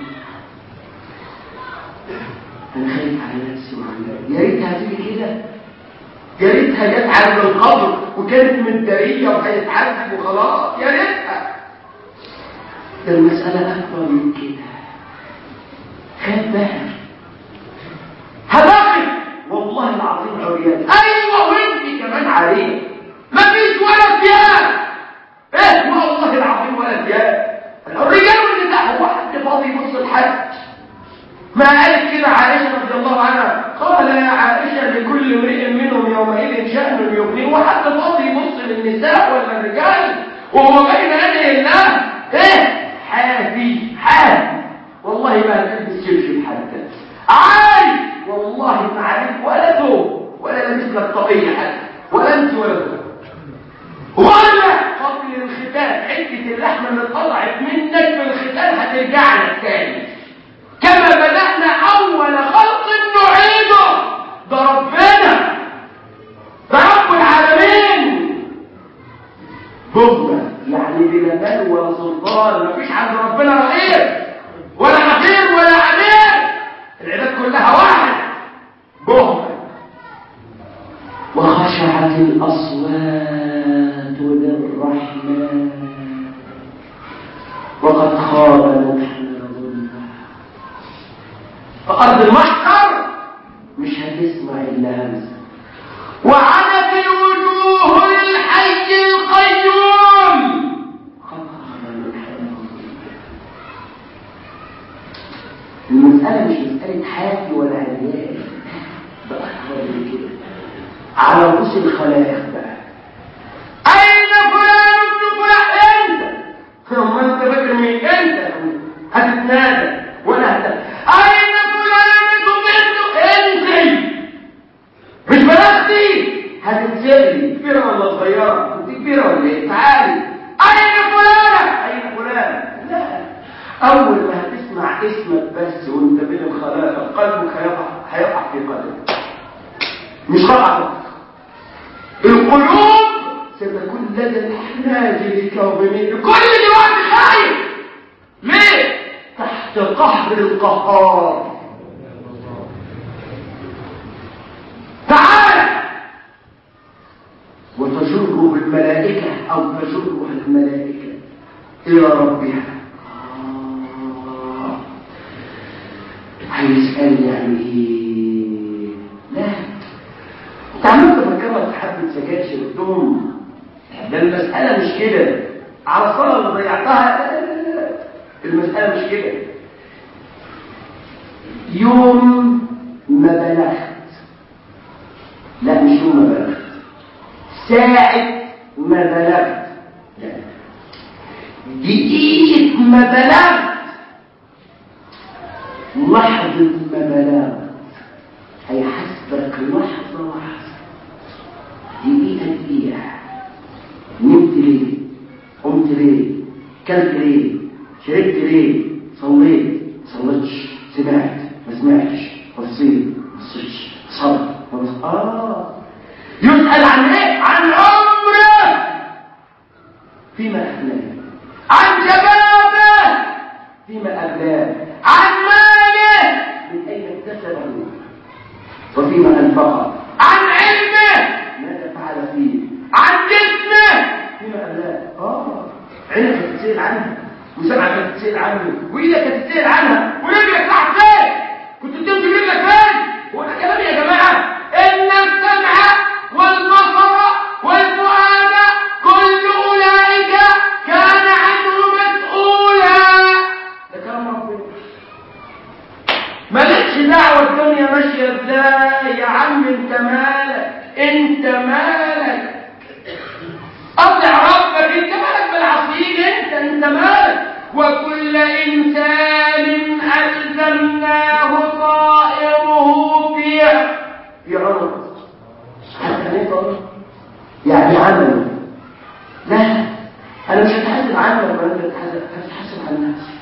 [SPEAKER 1] انا خايف على نفسي وعلى يا ريتها تيجي كده يا ريتها جت عند القبر وكانت متداريه وهيتعذب وخلاص يا ريتها ده المساله اكبر من كده خد بالك هتقف والله العظيم عريان ايوه وانت كمان عريان مفيش ولا ثياب ايه والله العظيم ولا ثياب الرجال والنساء هو حد فاضي يبص لحد ما قالت كده عائشه رضي الله عنها قال يا عائشه لكل امرئ منهم يومئذ شان يغنيه وحد فاضي يبص للنساء ولا الرجال وهو بين يدي الله ايه حافي حافي والله ما تلبس شبشب حتى عارف والله ما عارف ولا ثوب ولا لابس لك طاقيه حتى ولا انت ولا ثوب ولا قبل الختان حته اللحمه اللي اتقطعت منك في الختان هترجع لك تاني كما بدانا اول خلق نعيده ده ربنا ده رب العالمين بهمه يعني بلا مال ولا سلطان مفيش عند ربنا رقيب ولا حقير ولا امير العباد كلها واحد بهمه وخشعت الأصوات للرحمن وقد خاب من حمل فأرض المحشر مش هتسمع إلا همزة وعنت الوجوه للحي القيوم قد خاب من حمل المسألة مش مسألة حافي ولا عريان ده أكبر من كده على رؤوس الخلائق بقى اين فلان ابن فلان انت ثم انت فاكر مين انت هتتنادى ولا هت اين فلان بنت انت مش بلغتي هتتسالي كبيره ولا صغيره انت كبيره ولا ايه تعالي اين فلانه اين فلان لا اول ما هتسمع اسمك بس وانت بين الخلائق قلبك هيقع هيقع في قلبك مش خطأ القلوب ستكون لدى الحناجر كاظمين كل دلوقتي خايف ليه تحت قهر القهار تعالى وتجره الملائكة أو تجرها الملائكة إلى ربها آه. هيسأل يعني إيه لا انت عمال تفكرها في حبه سجاير شربتهم ده المساله مش كده على الصلاه اللي ضيعتها لا لا لا لا. المساله مش كده يوم ما بلغت لا مش يوم ما بلغت ساعة ما بلغت لا دقيقة ما بلغت لحظة ما بلغت هيحاسبك لحظة لحظة دقيقة دقيقة نمت ليه قمت ليه كلت ليه شربت ليه صليت صليتش سمعت ما سمعتش بصيت بصيتش صبر بص... اه يسأل عن ايه عن عمره فيما أفناه عن شبابه فيما أبلاه عن ماله من أين اكتسبه وفيما أنفقه عن علمه ماذا فعل فيه عن جسمه فيما أبلاه آه عينك هتتسأل عنها وسمعك هتتسأل عنه وإيدك هتتسأل عنها ورجلك تحت فين كنت بتنزل رجلك فين هو ده كلام يا جماعة إن السمع والبصر والفؤاد كل أولئك كان عنه مسؤولا ده كلام ربنا مالكش دعوة الدنيا ماشية ازاي يا عم انت مالك انت مالك اطع ربك انت مالك بالعصير انت انت مالك وكل انسان الزمناه طائره في في عنق حتى نقدر يعني عمله لا انا مش هتحاسب عنك ولا انت هتحاسب عن نفسك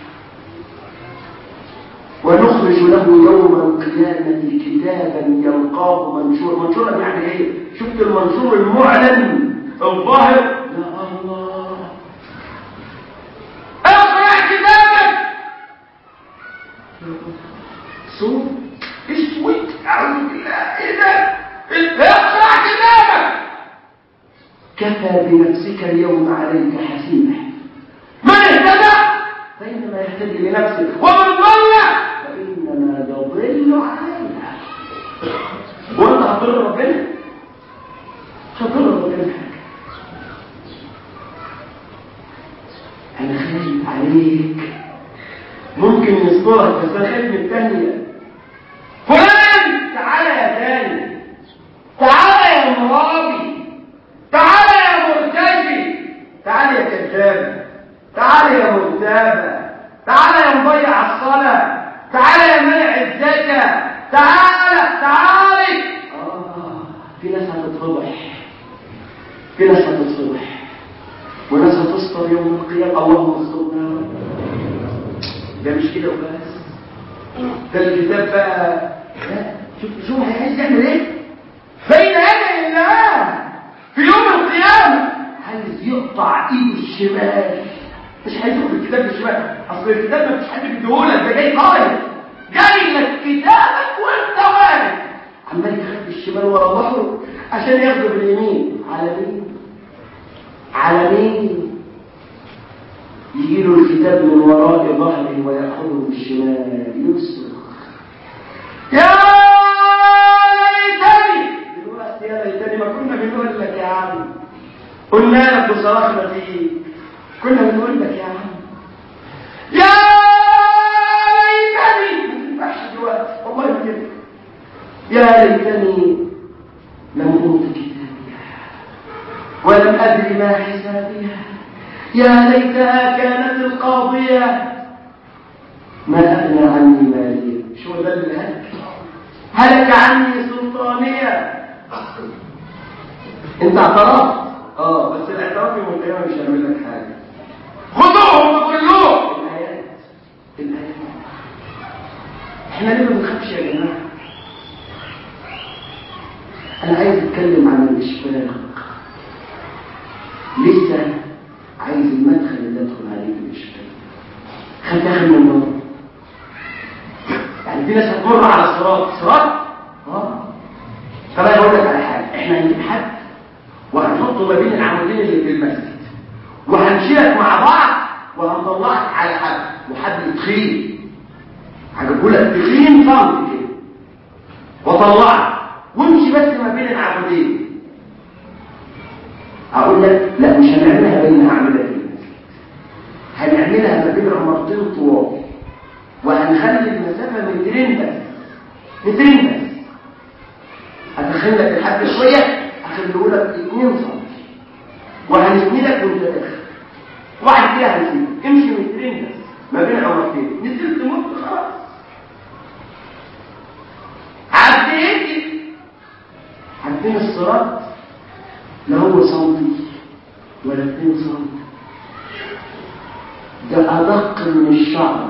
[SPEAKER 1] ونخرج له يوم القيامة كتابا يلقاه منشورا منشورا يعني ايه شفت المنشور المعلن الظاهر يا الله اقرأ كتابك سوء اسود اعوذ بالله ايه ده اقرأ كتابك كفى بنفسك اليوم عليك حسيبا من اهتدى فإنما يهتدي لنفسه ومن ضل فإنما يضل عليها وانت هتضر ربنا مش هتضر ربنا حاجه انا خايف عليك ممكن يصدرك بس انا خايف من الثانيه فلان تعالى يا ثاني تعالى يا مرابي تعالى يا مرتجي تعالى يا كذاب تعالى يا مرتابة تعالى يا مضيع الصلاة تعالى يا منع الزكاة تعالى تعالى آه في ناس هتتفضح في ناس هتتفضح وناس هتسطر يوم القيامة اللهم استرنا يا رب ده مش كده وبس ده الكتاب بقى لا شوف شوف عايز يعمل ايه بين يدي الله في يوم القيامة عايز يقطع ايده الشمال مش هيدخل الكتاب الشمال اصل الكتاب ما فيش حد بيديهولك ده جاي قايد جاي لك كتابك وانت واقف عمال يخبي الشمال ورا ظهره عشان ياخده باليمين على مين على مين يجي له الكتاب من وراء ظهره ويأخذه بالشمال يصرخ يا ليتني دلوقتي يا ليتني ما كنا بنقول لك يا عم قلنا لك وصرخنا فيك كنا بنقول لك يا عم يا ليتني ما تنفعش دلوقتي والله ما كده يا ليتني لم اوت كتابيها ولم ادري ما حسابها يا ليتها كانت القاضيه ما اغنى عني ماليه شو ده اللي هلك هلك عني سلطانيه انت اعترفت اه بس الاعتراف يوم القيامه مش هيعمل لك حاجه خذوهم كلهم الايات الايات احنا ليه ما بنخافش يا جماعه انا عايز اتكلم عن الاشفاق لسه عايز المدخل اللي ادخل عليه بالاشفاق خدت اخر من النار يعني في ناس هتمر على الصراط صراط اه طب انا اقول لك على حاجه احنا هنجيب حد وهنحطه ما بين العمودين اللي في المسجد وهنشيلك مع بعض وهنطلعك على حد وحد تخين هجيبه لك تخين صمت كده واطلعك وامشي بس ما بين العمودين اقول لك لا مش هنعملها بين اعمده في المسجد هنعملها ما بين عمارتين طوال وهنخلي المسافه مترين بس مترين بس هتخلي لك الحد شويه هخليه لك 2 سم وهنسندك وانت داخل وبعد كده هنسيبك امشي مترين بس ما بين عمرتين نزلت مت خلاص عديت عدينا الصراط لا هو سنتي ولا 2 سم ده ادق من الشعر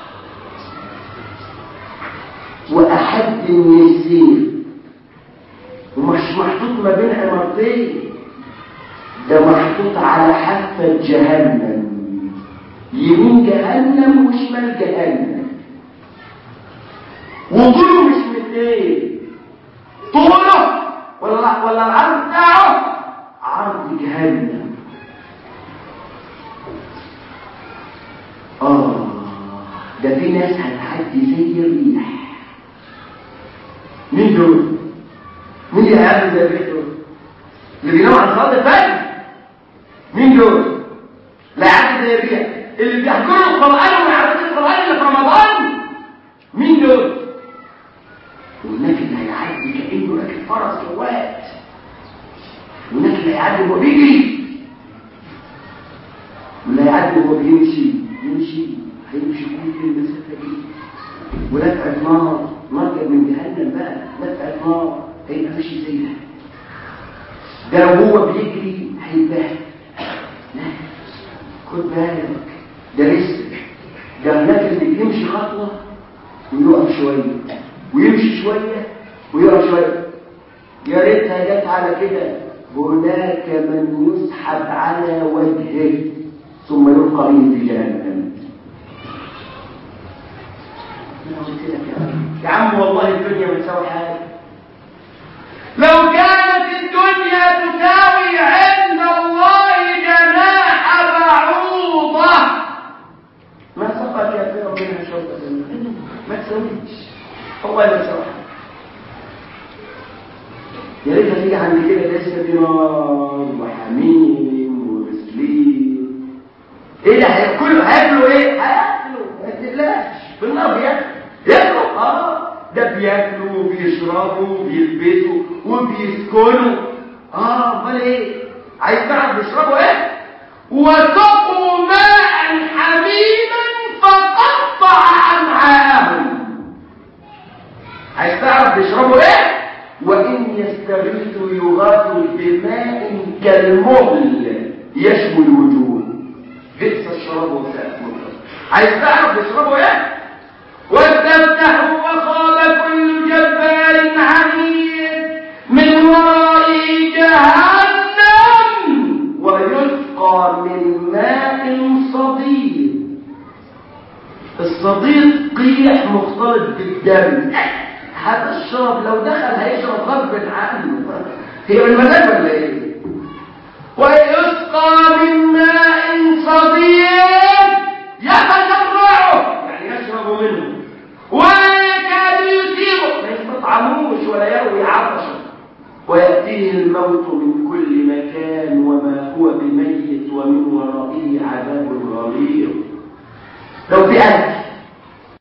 [SPEAKER 1] واحد من السيف ومش محطوط ما بين عمارتين ده محطوط على حافة جهنم يمين جهنم وشمال جهنم وطوله مش متين طوله ولا ولا العرض بتاعه عرض جهنم اه ده في ناس هتعدي زي الريح مين دول مين اللي هيعمل زي الريح دول اللي بينام عن صلاه الفجر مين دول لا يعدي زي الريح اللي بيحضروا القران ويعرفوا القران اللي في رمضان مين دول هناك اللي هيعدي كانه راكب فرس جواد هناك اللي هيعدي وهو بيجري واللي هيعدي وهو بيمشي يمشي هيمشي كل المسافه دي ولفعت نار نار جايه من جهنم بقى لفعت نار هيبقى ماشي زيها ده لو هو بيجري هيتبهدل لا خد بالك ده رزق ده هناك اللي بيمشي خطوه ويقف شويه ويمشي شويه ويقف شويه يا ريتها جت على كده هناك من يسحب على وجهه ثم يلقى به في جهنم يا عم والله الدنيا ما تساوي حاجه لو كانت الدنيا تساوي عند الله جناح بعوضه ما سقط يا في ربنا شوكه ما تساويش والله ما تساوي حاجه يا ريت تيجي عند كده لسه في نار وحميم وبسليم ايه ده هياكلوا هياكلوا ايه هياكلوا ما تقلقش بالنار بياكلوا ياكلوا اه ده بياكلوا وبيشربوا وبيلبسوا وبيسكنوا اه امال ايه عايز تعرف بيشربوا ايه وسقوا ماء حميما فقطع امعاءهم عايز تعرف بيشربوا ايه وان يستغيثوا يغاثوا بماء كالمهل يشوي الوجوه بئس الشراب وساءت مرتفع عايز تعرف بيشربوا ايه واستفتحوا وخاب كل جبار عنيد من ورائه جهنم ويسقى من ماء صديد الصديد قيح مختلط بالدم هذا الشرب لو دخل هيشرب غصب عنه هي المزاج ولا ايه ويسقى من ماء صديد يتجرعه يعني يشرب منه ولا يكاد يصيبه ما يستطعموش ولا يروي عطشه ويأتيه الموت من كل مكان وما هو بميت ومن ورائه عذاب غليظ لو في أهل